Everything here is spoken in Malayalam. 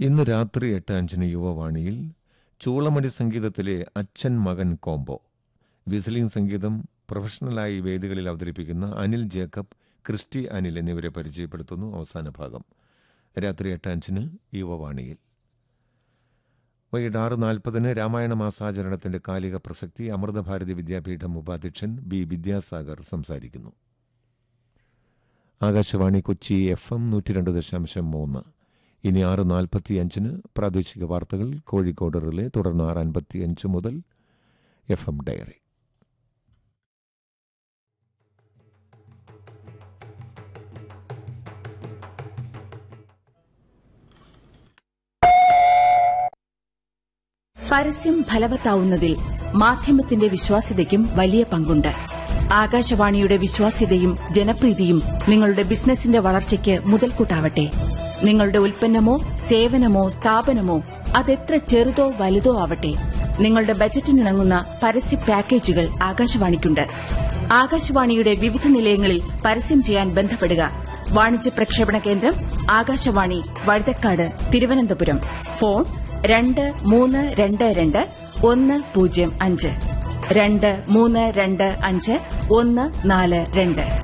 ഇന്ന് രാത്രി എട്ട് അഞ്ചിന് യുവവാണിയിൽ ചൂളമണി സംഗീതത്തിലെ അച്ഛൻ മകൻ കോംബോ വിസിലിംഗ് സംഗീതം പ്രൊഫഷണലായി വേദികളിൽ അവതരിപ്പിക്കുന്ന അനിൽ ജേക്കബ് ക്രിസ്റ്റി അനിൽ എന്നിവരെ പരിചയപ്പെടുത്തുന്നു അവസാന ഭാഗം രാത്രി എട്ട് അഞ്ചിന് യുവവാണിയിൽ വൈകിട്ട് ആറ് നാൽപ്പതിന് രാമായണ മാസാചരണത്തിന്റെ കാലിക പ്രസക്തി അമൃതഭാരതി വിദ്യാപീഠം ഉപാധ്യക്ഷൻ ബി വിദ്യാസാഗർ സംസാരിക്കുന്നു ആകാശവാണി കൊച്ചി എഫ് എം നൂറ്റി രണ്ട് ദശാംശം മൂന്ന് ഇനി ആറ് നാൽപ്പത്തി അഞ്ചിന് പ്രാദേശിക വാർത്തകൾ കോഴിക്കോട് റിലേ തുടർന്ന് ആറ് അൻപത്തി അഞ്ച് മുതൽ എഫ് എം ഡയറി പരസ്യം ഫലവത്താവുന്നതിൽ മാധ്യമത്തിന്റെ വിശ്വാസ്യതയ്ക്കും വലിയ പങ്കുണ്ട് ആകാശവാണിയുടെ വിശ്വാസ്യതയും ജനപ്രീതിയും നിങ്ങളുടെ ബിസിനസിന്റെ വളർച്ചയ്ക്ക് മുതൽക്കൂട്ടാവട്ടെ നിങ്ങളുടെ ഉൽപ്പന്നമോ സേവനമോ സ്ഥാപനമോ അതെത്ര ചെറുതോ വലുതോ ആവട്ടെ നിങ്ങളുടെ ബജറ്റിനിണങ്ങുന്ന പരസ്യ പാക്കേജുകൾ ആകാശവാണിക്കുണ്ട് ആകാശവാണിയുടെ വിവിധ നിലയങ്ങളിൽ പരസ്യം ചെയ്യാൻ ബന്ധപ്പെടുക വാണിജ്യ പ്രക്ഷേപണ കേന്ദ്രം ആകാശവാണി വഴുതക്കാട് തിരുവനന്തപുരം ഫോൺ രണ്ട് മൂന്ന് രണ്ട് രണ്ട് ഒന്ന് പൂജ്യം അഞ്ച് രണ്ട് മൂന്ന് രണ്ട് അഞ്ച് ഒന്ന് നാല് രണ്ട്